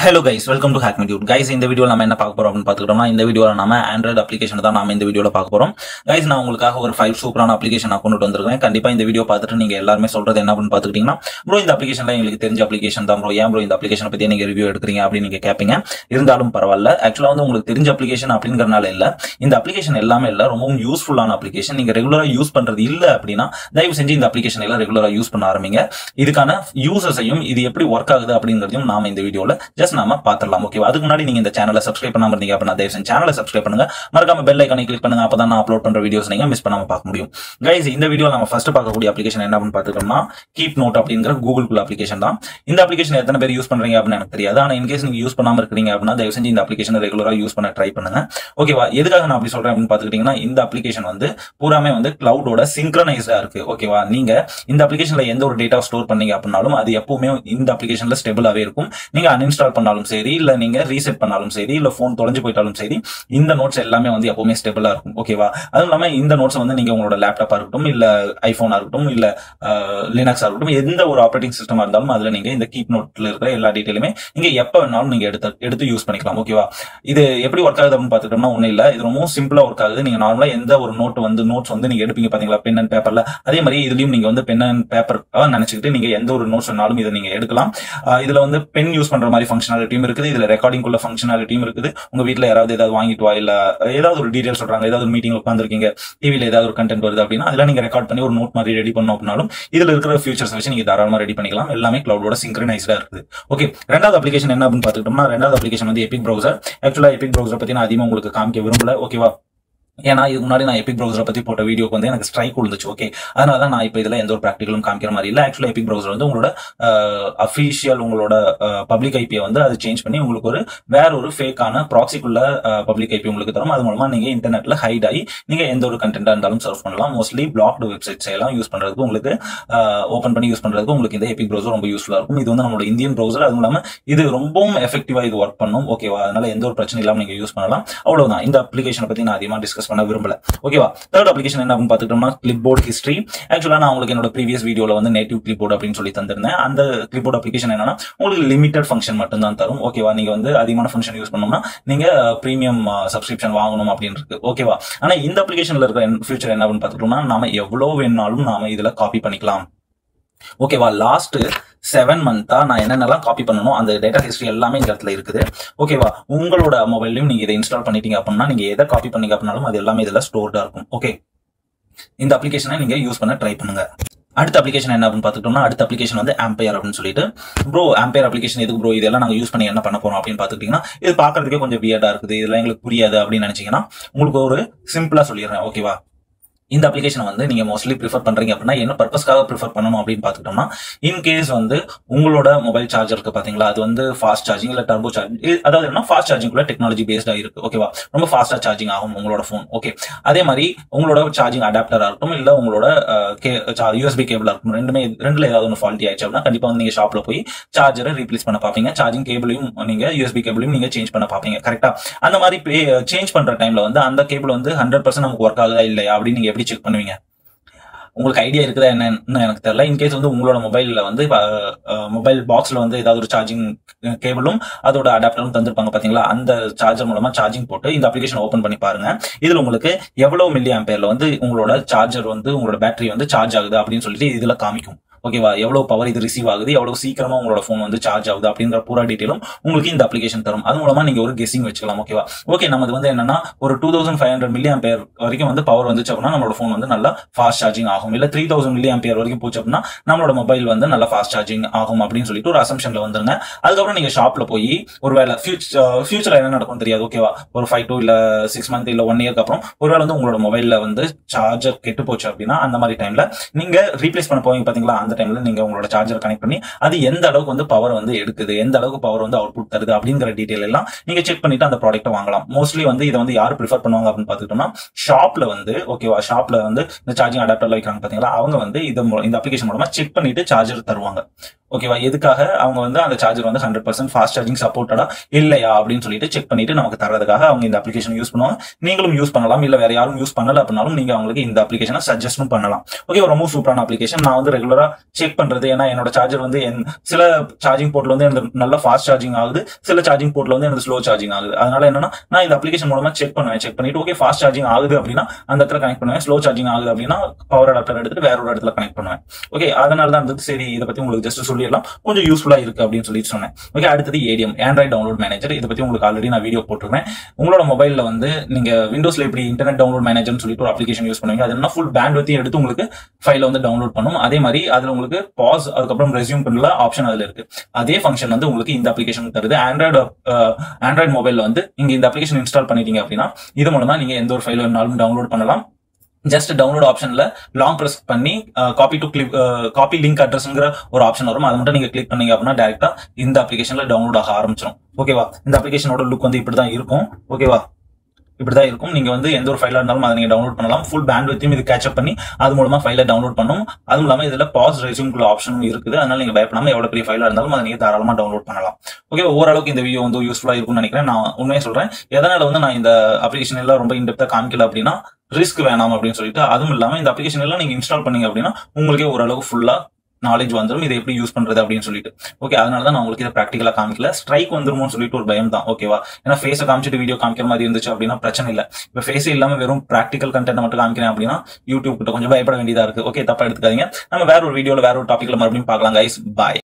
hello guys welcome to hack மிடியூட் guys இந்த video நம்ம என்ன பார்க்க போறோம் அப்படின்னு பார்த்துக்கிட்டோம்னா இந்த வீடியோவில் நம்ம ஆண்ட்ராய்டு அப்ளிகேஷன் தான் நாம இந்த வீடியோவில் பார்க்க போறோம் கைஸ் நான் உங்களுக்காக ஒரு ஃபைவ் சூப்பரான அப்ளிகேஷன் நான் கொண்டு வந்திருக்கேன் கண்டிப்பா இந்த வீடியோ பார்த்துட்டு நீங்க எல்லாருமே சொல்றது என்ன அப்படின்னு பார்த்துக்கிட்டீங்கன்னா ப்ரோ இந்த அப்ளிகேஷன்ல எங்களுக்கு தெரிஞ்ச அப்ளிகேஷன் தான் ப்ரோ ஏன் ப்ரோ இந்த அப்ளிகேஷன் பத்தி நீங்க ரிவ்யூ எடுக்கிறீங்க அப்படின்னு நீங்க கேட்பீங்க இருந்தாலும் பரவாயில்ல ஆக்சுவலா வந்து உங்களுக்கு தெரிஞ்ச அப்ளிகேஷன் அப்படிங்கறனால இல்ல இந்த அப்ளிகேஷன் எல்லாமே இல்ல ரொம்பவும் யூஸ்ஃபுல்லான அப்ளிகேஷன் நீங்க ரெகுலரா யூஸ் பண்றது இல்ல அப்படின்னா தயவு செஞ்சு இந்த அப்ளிகேஷன் எல்லாம் ரெகுலரா யூஸ் பண்ண ஆரம்பிங்க இதுக்கான யூசர்ஸையும் இது எப்படி ஒர்க் ஆகுது அப்படிங்கறதையும் நாம இந்த வீடியோல ஜஸ்ட் நாம பாத்திரலாம் ஓகேவா அதுக்கு முன்னாடி நீங்க இந்த சேனலை சப்ஸ்கிரைப் பண்ணாம இருந்தீங்க அப்படின்னா தயவு செஞ்சு சேனலை சப்ஸ்கிரைப் பண்ணுங்க மறக்காம பெல் ஐக்கானை கிளிக் பண்ணுங்க அப்பதான் நான் அப்லோட் பண்ற வீடியோஸ் நீங்க மிஸ் பண்ணாம பார்க்க முடியும் கைஸ் இந்த வீடியோ நம்ம ஃபர்ஸ்ட் பார்க்கக்கூடிய அப்ளிகேஷன் என்ன அப்படின்னு பார்த்துட்டோம்னா கீப் நோட் அப்படிங்கிற கூகுள் குள்ள அப்ளிகேஷன் தான் இந்த அப்ளிகேஷன் எத்தனை பேர் யூஸ் பண்றீங்க அப்படின்னு எனக்கு தெரியாது ஆனா இன்கேஸ் நீங்க யூஸ் பண்ணாம இருக்கீங்க அப்படின்னா தயவு செஞ்சு இந்த அப்ளிகேஷன் ரெகுலரா யூஸ் பண்ண ட்ரை பண்ணுங்க ஓகேவா எதுக்காக நான் அப்படி சொல்றேன் அப்படின்னு பார்த்துக்கிட்டீங்கன்னா இந்த அப்ளிகேஷன் வந்து பூராமே வந்து கிளவுடோட சிங்க்ரனைஸ்டா இருக்கு ஓகேவா நீங்க இந்த அப்ளிகேஷன்ல எந்த ஒரு டேட்டா ஸ்டோர் பண்ணீங்க அப்படின்னாலும் அது எப்பவுமே இந்த அப்ளிகேஷன்ல ஸ்டெபிளாவே இருக்கும் நீங்க அன்இன்ஸ்டால் பண்ணாலும் சரி இல்ல நீங்க ரீசெட் பண்ணாலும் சரி இல்ல போன் தொலைஞ்சு போயிட்டாலும் சரி இந்த நோட்ஸ் எல்லாமே வந்து எப்பவுமே ஸ்டெபிளா இருக்கும் ஓகேவா அதுவும் இல்லாம இந்த நோட்ஸ் வந்து நீங்க உங்களோட லேப்டாப்பா இருக்கட்டும் இல்ல ஐபோனா இருக்கட்டும் இல்ல லினக்ஸா இருக்கட்டும் எந்த ஒரு ஆப்ரேட்டிங் சிஸ்டமா இருந்தாலும் அதுல நீங்க இந்த கீப் நோட்ல இருக்கிற எல்லா டீட்டெயிலுமே நீங்க எப்ப வேணாலும் நீங்க எடுத்து எடுத்து யூஸ் பண்ணிக்கலாம் ஓகேவா இது எப்படி ஒர்க் ஆகுது அப்படின்னு பாத்துக்கிட்டோம்னா ஒன்றும் இல்ல இது ரொம்பவும் சிம்பிளா ஒர்க் ஆகுது நீங்க நார்மலா எந்த ஒரு நோட் வந்து நோட்ஸ் வந்து நீங்க எடுப்பீங்க பாத்தீங்களா பென் அண்ட் பேப்பர்ல அதே மாதிரி இதுலயும் நீங்க வந்து பென் அண்ட் பேப்பர் நினைச்சுக்கிட்டு நீங்க எந்த ஒரு நோட்ஸ் வேணாலும் இதை நீங்க எடுக்கலாம் ஆஹ் இதுல வந்து பென் யூஸ் பண்ற மாதிரி ஃபங்க்ஷனாலிட்டியும் இருக்குது இதுல ரெக்கார்டிங் உள்ள ஃபங்க்ஷனாலிட்டியும் இருக்குது உங்க வீட்ல யாராவது ஏதாவது வாங்கிட்டு வா இல்ல ஏதாவது ஒரு டீடைல் சொல்றாங்க ஏதாவது ஒரு மீட்டிங் உட்காந்துருக்கீங்க டிவில ஏதாவது ஒரு கண்டென்ட் வருது அப்படின்னா அதுல நீங்க ரெக்கார்ட் பண்ணி ஒரு நோட் மாதிரி ரெடி பண்ணோம் அப்படின்னாலும் இதுல இருக்கிற ஃபியூச்சர்ஸ் வச்சு நீங்க தாராளமா ரெடி பண்ணிக்கலாம் எல்லாமே கிளவுடோட சிங்க்ரனைஸ்டா இருக்குது ஓகே ரெண்டாவது அப்ளிகேஷன் என்ன அப்படின்னு பாத்துக்கிட்டோம்னா ரெண்டாவது அப்ளிகேஷன் வந்து எபிக் ப்ரௌசர் ஆக்சுவலா எபிக் ப்ரௌசர் பத்தி நான் அதிகமா உங்களுக்கு காமிக்க விரும்பல ஓகேவா ஏன்னா இதுக்கு முன்னாடி நான் எபிக் ப்ரௌசரை பத்தி போட்ட வீடியோக்கு வந்து எனக்கு ஸ்ட்ரைக் விழுந்துச்சு ஓகே அதனால தான் நான் இப்போ இதுல எந்த ஒரு ப்ராக்டிகலும் காமிக்கிற மாதிரி இல்லை ஆக்சுவலா எபிக் ப்ரௌசர் வந்து உங்களோட அஃபீஷியல் உங்களோட பப்ளிக் ஐபியை வந்து அது சேஞ்ச் பண்ணி உங்களுக்கு ஒரு வேற ஒரு ஃபேக்கான ப்ராக்சிக்குள்ள பப்ளிக் ஐபி உங்களுக்கு தரும் அது மூலமா நீங்க இன்டர்நெட்ல ஹைட் ஆகி நீங்க எந்த ஒரு கண்டென்ட்டா இருந்தாலும் சர்வ் பண்ணலாம் மோஸ்ட்லி பிளாக்டு வெப்சைட்ஸ் எல்லாம் யூஸ் பண்றதுக்கு உங்களுக்கு ஓப்பன் பண்ணி யூஸ் பண்றதுக்கு உங்களுக்கு இந்த எபிக் ப்ரௌசர் ரொம்ப யூஸ்ஃபுல்லா இருக்கும் இது வந்து நம்மளோட இந்தியன் ப்ரௌசர் அதுவும் இல்லாம இது ரொம்பவும் எஃபெக்டிவா இது ஒர்க் பண்ணும் ஓகேவா அதனால எந்த ஒரு பிரச்சனை இல்லாம நீங்க யூஸ் பண்ணலாம் அவ்வளவுதான் இந்த அப்ளிகேஷனை பத்தி நான் அதிகமா டிஸ்கஸ் பண்ண விரும்பல ஓகேவா தேர்ட் அப்ளிகேஷன் என்ன அப்படின்னு பார்த்துக்கிட்டோம்னா கிளிப் போர்ட் ஹிஸ்ட்ரி ஆக்சுவலா நான் உங்களுக்கு என்னோட ப்ரீவியஸ் வீடியோல வந்து நேட்டிவ் கிளிப் போர்ட் அப்படின்னு சொல்லி தந்திருந்தேன் அந்த கிளிப் போர்ட் அப்ளிகேஷன் என்னன்னா உங்களுக்கு லிமிடெட் ஃபங்க்ஷன் மட்டும் தான் தரும் ஓகேவா நீங்க வந்து அதிகமான ஃபங்க்ஷன் யூஸ் பண்ணோம்னா நீங்க பிரீமியம் சப்ஸ்கிரிப்ஷன் வாங்கணும் அப்படின்னு இருக்கு ஓகேவா ஆனா இந்த அப்ளிகேஷன்ல இருக்கிற ஃபியூச்சர் என்ன அப்படின்னு பார்த்துக்கிட்டோம்னா நாம எவ்வளவு வேணாலும் நாம இதுல காப்பி பண்ணிக்கலாம் ஓகேவா லாஸ்ட் செவன் மந்தா நான் என்னென்னலாம் காப்பி பண்ணணும் அந்த டேட்டா ஹிஸ்ட்ரி எல்லாமே இந்த இடத்துல இருக்குது ஓகேவா உங்களோட மொபைல்லையும் நீங்க இதை இன்ஸ்டால் பண்ணிட்டீங்க அப்படின்னா நீங்க எதை காப்பி பண்ணீங்க அப்படின்னாலும் அது எல்லாமே இதுல ஸ்டோர்டா இருக்கும் ஓகே இந்த அப்ளிகேஷனை நீங்க யூஸ் பண்ண ட்ரை பண்ணுங்க அடுத்த அப்ளிகேஷன் என்ன அப்படின்னு பார்த்துட்டோம்னா அடுத்த அப்ளிகேஷன் வந்து ஆம்பையர் அப்படின்னு சொல்லிட்டு ப்ரோ ஆம்பையர் அப்ளிகேஷன் எதுக்கு ப்ரோ இதெல்லாம் நாங்கள் யூஸ் பண்ணி என்ன பண்ண போறோம் அப்படின்னு பார்த்துக்கிட்டீங்கன்னா இது பார்க்கறதுக்கே கொஞ்சம் வியர்டா இருக்குது இதெல்லாம் எங்களுக்கு புரியாது அப்படின்னு நினைச்சீங்கன்னா உங்களுக்கு ஒரு சிம்பிளா சொல்லிடுறேன் ஓகேவா இந்த அப்ளிகேஷன் வந்து நீங்க மோஸ்ட்லி ப்ரிஃபர் பண்றீங்க அப்படின்னா என்ன பர்பஸ்க்காக ப்ரிஃபர் பண்ணணும் அப்படின்னு பார்த்துக்கிட்டோம்னா இன் கேஸ் வந்து உங்களோட மொபைல் சார்ஜர் இருக்கு பாத்தீங்களா அது வந்து ஃபாஸ்ட் சார்ஜிங் இல்ல டர்போ சார்ஜிங் அதாவது என்ன ஃபாஸ்ட் சார்ஜிங் கூட டெக்னாலஜி பேஸ்டா இருக்கு ஓகேவா ரொம்ப ஃபாஸ்டா சார்ஜிங் ஆகும் உங்களோட ஃபோன் ஓகே அதே மாதிரி உங்களோட சார்ஜிங் அடாப்டரா இருக்கட்டும் இல்ல உங்களோட யூஎஸ்பி கேபிளா இருக்கட்டும் ரெண்டுமே ரெண்டுல ஏதாவது ஒன்று ஃபால்ட்டி ஆயிடுச்சு அப்படின்னா கண்டிப்பா வந்து நீங்க ஷாப்ல போய் சார்ஜரை ரீப்ளேஸ் பண்ண பாப்பீங்க சார்ஜிங் கேபிளையும் நீங்க யூஎஸ்பி கேபிளையும் நீங்க சேஞ்ச் பண்ண பாப்பீங்க கரெக்டா அந்த மாதிரி சேஞ்ச் பண்ற டைம்ல வந்து அந்த கேபிள் வந்து ஹண்ட்ரட் பர்சன்ட் நமக்கு ஒர்க் ஆகுதா இல்லையா அப்படின்னு நீங்க எப்படி செக் பண்ணுவீங்க உங்களுக்கு ஐடியா இருக்குதா என்னன்னு எனக்கு தெரியல இன்கேஸ் வந்து உங்களோட மொபைல்ல வந்து மொபைல் பாக்ஸ்ல வந்து ஏதாவது ஒரு சார்ஜிங் கேபிளும் அதோட அடாப்டரும் தந்திருப்பாங்க பாத்தீங்களா அந்த சார்ஜர் மூலமா சார்ஜிங் போட்டு இந்த அப்ளிகேஷன் ஓபன் பண்ணி பாருங்க இதுல உங்களுக்கு எவ்வளவு மில்லி ஆம்பேர்ல வந்து உங்களோட சார்ஜர் வந்து உங்களோட பேட்டரி வந்து சார்ஜ் ஆகுது அப்படின்னு சொல்லிட்டு இதுல காமிக்கும் ஓகேவா எவ்வளவு பவர் இது ரிசீவ் ஆகுது எவ்வளவு சீக்கிரமா உங்களோட ஃபோன் வந்து சார்ஜ் ஆகுது அப்படிங்கிற பூரா டீட்டெயிலும் உங்களுக்கு இந்த அப்ளிகேஷன் தரும் அது மூலமா நீங்க ஒரு கெஸிங் வச்சுக்கலாம் ஓகேவா ஓகே நமது வந்து என்னன்னா ஒரு two thousand five hundred milliampere வரைக்கும் வந்து பவர் வந்துச்சு அப்படின்னா நம்மளோட ஃபோன் வந்து நல்லா ஃபாஸ்ட் சார்ஜிங் ஆகும் இல்ல த்ரீ தௌசண்ட் மில்லி ஆம்பியர் வரைக்கும் போச்சு அப்படின்னா நம்மளோட மொபைல் வந்து நல்லா ஃபாஸ்ட் சார்ஜிங் ஆகும் அப்படின்னு சொல்லிட்டு ஒரு அசம்ஷன்ல வந்துருங்க அதுக்கப்புறம் நீங்க ஷாப்ல போய் ஒருவேளை ஃபியூச்சர்ல என்ன நடக்கும் தெரியாது ஓகேவா ஒரு ஃபைவ் டூ இல்ல சிக்ஸ் மந்த் இல்ல ஒன் இயர்க்கு அப்புறம் ஒருவேளை வந்து உங்களோட மொபைல்ல வந்து சார்ஜர் கெட்டு போச்சு அப்படின்னா அந்த மாதிரி டைம்ல நீங்க ரீப்ளேஸ் பண்ண போவீங்க பாத்தீங்களா அந்த டைம்ல நீங்க உங்களோட சார்ஜர் கனெக்ட் பண்ணி அது எந்த அளவுக்கு வந்து பவர் வந்து எடுக்குது எந்த அளவுக்கு பவர் வந்து அவுட்புட் தருது அப்படிங்கிற டீடைல் எல்லாம் நீங்க செக் பண்ணிட்டு அந்த ப்ராடக்ட்டை வாங்கலாம் மோஸ்ட்லி வந்து இதை வந்து யார் ப்ரிஃபர் பண்ணுவாங்க அப்படின்னு பாத்துக்கிட்டோம்னா ஷாப்ல வந்து ஓகேவா ஷாப்ல வந்து இந்த சார்ஜிங் அடாப்டர்ல வைக்கிறாங்க பாத்தீங்களா அவங்க வந்து இது இந்த அப்ளிகேஷன் மூலமா செக் பண்ணிட்டு சார்ஜர் தருவாங்க ஓகேவா எதுக்காக அவங்க வந்து அந்த சார்ஜர் வந்து ஹண்ட்ரட் பர்சன்ட் ஃபாஸ்ட் சார்ஜிங் சப்போர்ட்டடா இல்லையா அப்படின்னு சொல்லிட்டு செக் பண்ணிட்டு நமக்கு தரதுக்காக அவங்க இந்த அப்ளிகேஷன் யூஸ் பண்ணுவாங்க நீங்களும் யூஸ் பண்ணலாம் இல்ல வேற யாரும் யூஸ் பண்ணல அப்படின்னாலும் நீங்க அவங்களுக்கு இந்த அப்ளிகேஷனை சஜஸ்டும் பண்ணலாம் ஓகே ரொம்ப சூப்பரான அப்ளிகேஷன் நான் வந்து ரெகுலரா செக் பண்றது ஏன்னா என்னோட சார்ஜர் வந்து என்- சில சார்ஜிங் போர்ட்ல வந்து எனக்கு நல்ல ஃபாஸ்ட் சார்ஜிங் ஆகுது சில சார்ஜிங் போர்ட்ல வந்து எனக்கு ஸ்லோ சார்ஜிங் ஆகுது அதனால என்னன்னா நான் இந்த அப்ளிகேஷன் மூலமா செக் பண்ணுவேன் செக் பண்ணிட்டு ஓகே ஃபாஸ்ட் சார்ஜிங் ஆகுது அப்படின்னா அந்த இடத்துல கனெக்ட் பண்ணுவேன் ஸ்லோ சார்ஜிங் ஆகுது அப்படின்னா பவர் அடாப்டர் எடுத்துட்டு வேற ஒரு இடத்துல கனெக்ட் பண்ணுவேன் ஓகே அதனால தான் வந்து சரி இதை பத்தி உங்களுக்கு ஜஸ்ட் சொல்லிடலாம் கொஞ்சம் யூஸ்ஃபுல்லா இருக்கு அப்படின்னு சொல்லிட்டு சொன்னேன் ஓகே அடுத்தது ஏடிஎம் ஆண்ட்ராய்ட் டவுன்லோட் மேனேஜர் இதை பத்தி உங்களுக்கு ஆல்ரெடி நான் வீடியோ போட்டிருக்கேன் உங்களோட மொபைல்ல வந்து நீங்க விண்டோஸ்ல இப்படி இன்டர்நெட் டவுன்லோட் மேனேஜர்னு சொல்லிட்டு ஒரு அப்ளிகேஷன் யூஸ் பண்ணுவீங்க அது என்ன ஃபுல் பேண்ட் வத்தையும் எடுத்து உங்களுக்கு ஃபைல வந்து டவுன்லோட் பண்ணும் அதே மாதிரி அதுல உங்களுக்கு பாஸ் அதுக்கப்புறம் ரெஸ்யூம் பண்ணல ஆப்ஷன் அதுல இருக்கு அதே ஃபங்க்ஷன் வந்து உங்களுக்கு இந்த அப்ளிகேஷன் தருது ஆண்ட்ராய்டு ஆண்ட்ராய்டு மொபைல்ல வந்து நீங்க இந்த அப்ளிகேஷன் இன்ஸ்டால் பண்ணிட்டீங்க அப்படின்னா இது மூலமா நீங்க எந்த ஒரு ஃபைல் வேணாலும் டவுன்லோட் பண்ணலாம் ஜஸ்ட் டவுன்லோட் ஆப்ஷன்ல லாங் பிரஸ் பண்ணி copy to click copy link அட்ரஸ்ங்கிற ஒரு ஆப்ஷன் வரும் அதை மட்டும் நீங்க கிளிக் பண்ணீங்க அப்படின்னா டேரக்டா இந்த அப்ளிகேஷன்ல டவுன்லோட் ஆக ஆரம்பிச்சிடும் ஓகேவா இந்த அப்ளிகேஷனோட லுக் வந்து இப்படி தான் இருக்கும் ஓகேவா இப்படிதான் இருக்கும் நீங்க வந்து எந்த ஒரு ஃபைலா இருந்தாலும் அதை நீங்க டவுன்லோட் பண்ணலாம் ஃபுல் பேண்ட் வித்தையும் இது கேட்சப் பண்ணி அது மூலமா ஃபைலை டவுன்லோட் பண்ணும் அதுவும் இல்லாம இதுல பாஸ் ரெசியூம்குள்ள ஆப்ஷனும் இருக்குது அதனால நீங்க பயப்படாம எவ்வளவு பெரிய ஃபைலா இருந்தாலும் அதை நீங்க தாராளமா டவுன்லோட் பண்ணலாம் ஓகே ஓரளவுக்கு இந்த வீடியோ வந்து யூஸ்ஃபுல்லா இருக்கும்னு நினைக்கிறேன் நான் உண்மையை சொல்றேன் எதனால வந்து நான் இந்த அப்ளிகேஷன் எல்லாம் ரொம்ப இன்டெப்தா காமிக்கல அப்படின்னா ரிஸ்க் வேணாம் அப்படின்னு சொல்லிட்டு அதுவும் இல்லாம இந்த அப்ளிகேஷன் எல்லாம் நீங்க இன்ஸ்டால் பண்ணீங்க அப்படின்னா உங்களுக்கே ஓரளவுக்கு ஃபுல்லா நாலேஜ் வந்துடும் இதை எப்படி யூஸ் பண்றது அப்படின்னு சொல்லிட்டு ஓகே அதனால தான் நான் உங்களுக்கு இதை ப்ராக்டிகலா காமிக்கல ஸ்ட்ரைக் வந்துருமோன்னு சொல்லிட்டு ஒரு பயம் தான் ஓகேவா ஏன்னா ஃபேஸை காமிச்சிட்டு வீடியோ காமிக்கிற மாதிரி இருந்துச்சு அப்படின்னா பிரச்சனை இல்லை இப்போ ஃபேஸ் இல்லாம வெறும் ப்ராக்டிகல் கண்டென்ட் மட்டும் காமிக்கிறேன் அப்படின்னா யூடியூப் கிட்ட கொஞ்சம் பயப்பட வேண்டியதா இருக்கு ஓகே தப்பா எடுத்துக்காதீங்க நம்ம வேற ஒரு வீடியோல வேற ஒரு டாபிக்ல மறுபடியும் பார்க்கலாம் கைஸ் பாய்